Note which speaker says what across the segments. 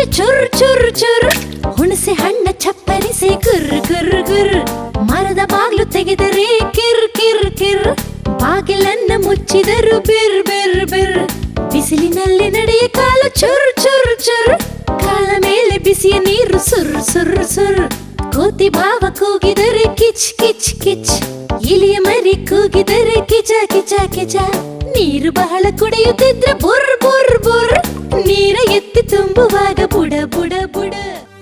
Speaker 1: ಚುರ್ ಚುರ್ ಚುರ್ ಹುಣಸೆ ಹಣ್ಣ ಚಪ್ಪರಿಸಿ ಗುರ್ ಗುರ್ ಗುರ್ ಮರದ ಬಾಗ್ಲು ತೆಗೆದರೆ ಕಿರ್ ಕಿರ್ ಕಿರ್ ಬಾಗಿಲನ್ನ ಮುಚ್ಚಿದರು ಬಿರ್ ಬಿರ್ ಬಿರ್ ಬಿಸಿಲಿನಲ್ಲಿ ನಡೆಯ ಕಾಲು ಚುರ್ ಚುರ್ ಚುರ್ ಕಾಲ ಮೇಲೆ ಬಿಸಿಯ ನೀರು ಸುರ್ ಸುರ್ ಸುರ್ ಕೋತಿ ಭಾವ ಕೂಗಿದರೆ ಕಿಚ್ ಕಿಚ್ ಕಿಚ್ ಇಲಿಯ ಮರಿ ಕೂಗಿದರೆ ಕಿಚ ಕಿಚ ಕಿಚ ನೀರು ಬಹಳ ಕುಡಿಯುತ್ತಿದ್ರೆ ಬುರ್ ಬುರ್ ಬುರ್ ನೀರ ಎತ್ತಿ ತುಂಬುವಾಗ ಬುಡ ಬುಡ ಬುಡ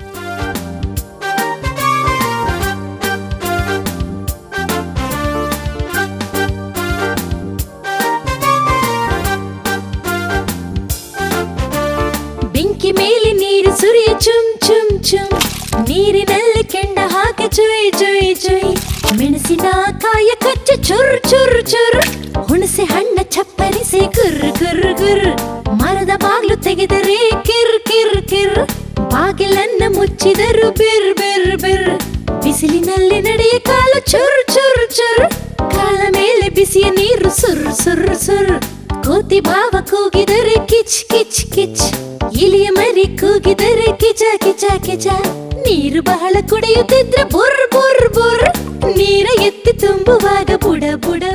Speaker 1: ಬೆಂಕಿ ಮೇಲೆ ನೀರು ಸುರಿಯ ಚುಮ್ ಚುಮ್ ಚುಮ್ ನೀರಿನಲ್ಲಿ ಕೆಂಡ ಹಾಕಿ ಜುಯ್ ಜುಯ್ ಜುಯ್ ಮೆಣಸಿನಕಾಯ ಕಚ್ಚಿ ಚುರ್ ಚುರ್ ಚುರ್ ಹುಣಸೆ ಹಣ್ಣ ಚಪ್ಪರಿಸಿ ಗುರ್ ಗುರ್ ಗುರ್ ಮರದ ಬಾಗ್ಲು ತೆಗೆದರೆ ಕಿರ್ ಕಿರ್ ಕಿರ್ ಬಾಗಿಲನ್ನ ಮುಚ್ಚಿದರು ಬಿರ್ ಬಿರ್ ಬಿರ್ ಬಿಸಿಲಿನಲ್ಲಿ ನಡೆಯ ಕಾಲು ಚುರ್ ಚುರ್ ಚುರ್ ಕಾಲ ಮೇಲೆ ಬಿಸಿಯ ನೀರು ಸುರ್ ಸುರ್ ಸುರ್ ಕೋತಿ ಭಾವ ಕೂಗಿದರೆ ಕಿಚ್ ಕಿಚ್ ಕಿಚ್ ಇಲಿಯ ಮರಿ ಕೂಗಿದರೆ ಕಿಚ ಕಿಚ ಕಿಚ ನೀರು ಬಹಳ ಕುಡಿಯುತ್ತಿದ್ರೆ ಬುರ್ ಬುರ್ ಬುರ್ ನೀರ ಎತ್ತಿ ತುಂಬುವಾಗ ಬುಡ ಬುಡ